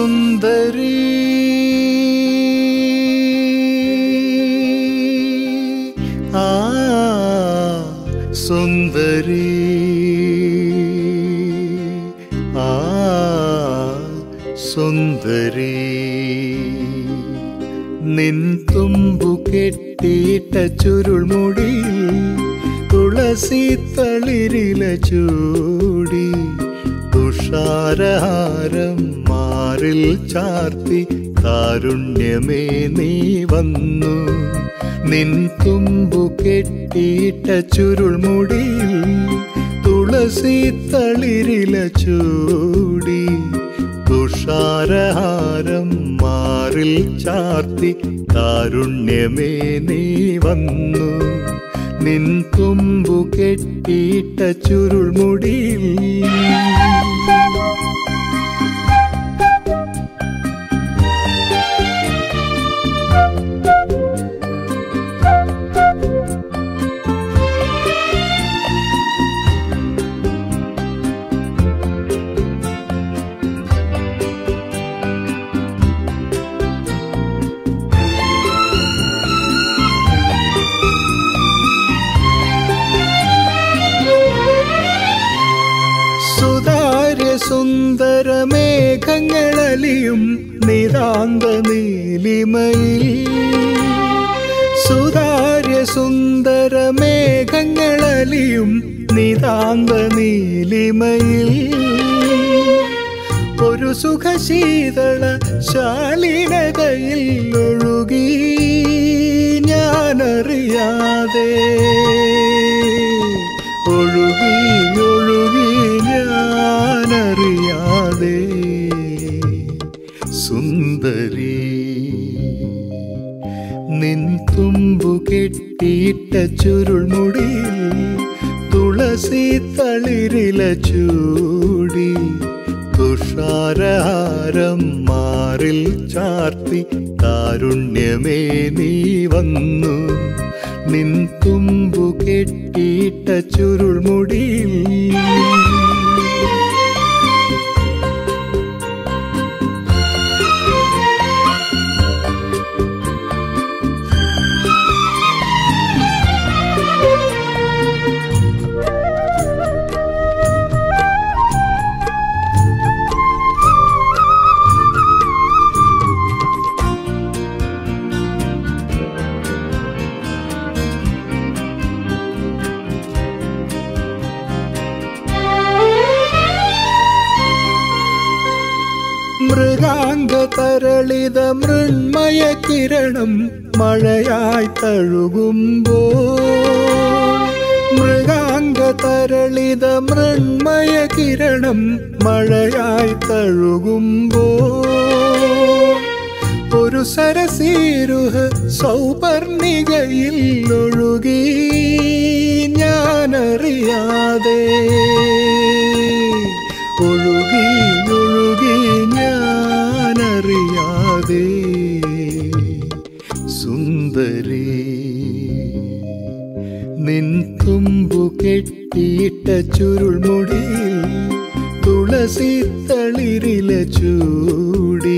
സുന്ദരി ആ സുന്ദരി ആ സുന്ദരി നിൻ തുമ്പു കെട്ടിയിട്ട ചുരുൾമുടിയിൽ തുളസി തളിരില ചൂടി തുഷാരഹാരം മാറിൽ ചാർത്തി താരുണ്യമേ നീ വന്നു നിൻ തുമ്പു കെട്ടിയിട്ട ചുരുൾമുടിയിൽ തുളസി തളിരില ചൂടി തുഷാരഹാരം മാറിൽ ചാർത്തി താരുണ്യമേ നീ വന്നു നിൻ തുമ്പു കെട്ടിയിട്ട ചുരുൾമുടിയിൽ സുതാര്യ സുന്ദര മേഘങ്ങളലിയും നിതാന്ത നീലിമയിൽ സുതാര്യ സുന്ദര മേഘങ്ങളലിയും നിതാന്ത നീലിമയിൽ ഒരു സുഖശീതള ശാലീനതയിൽ ഒഴുകി ഞാനറിയാതെ ഒഴുകി ഒഴുകി ഞാനറിയാതെ സുന്ദരി നിൻ തുമ്പു കെട്ടിയിട്ട ചുരുൾമുടിയിൽ തുളസി തളിരില ചൂടി തുഷാരഹാരം മാറിൽ ചാർത്തി താരുണ്യമേ നീ വന്നു നിൻ തുമ്പു കെട്ടിയിട്ട ചുരുൾമുടിയിൽ മൃഗാംഗ തരളിത മൃണ്മയ കിരണം മഴയായി തഴുകുമ്പോ മൃഗാംഗ തരളിത മൃണ്മയ കിരണം മഴയായി തഴുകുമ്പോ ഒരു സരസീരുഹ സൗപർണികയിൽ ഒഴുകി ഞാനറിയാതെ ഒഴുകി ഒഴുകി ഞാനറിയാതെ സുന്ദരി നിൻ തുമ്പു കെട്ടിയിട്ട ചുരുൾമുടിയിൽ തുളസി തളിരില ചൂടി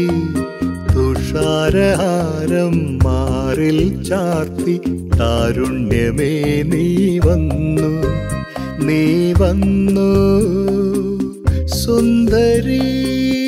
തുഷാരഹാരം മാറിൽ ചാർത്തി താരുണ്യമേ നീ വന്നു നീ വന്നു സുന്ദരീ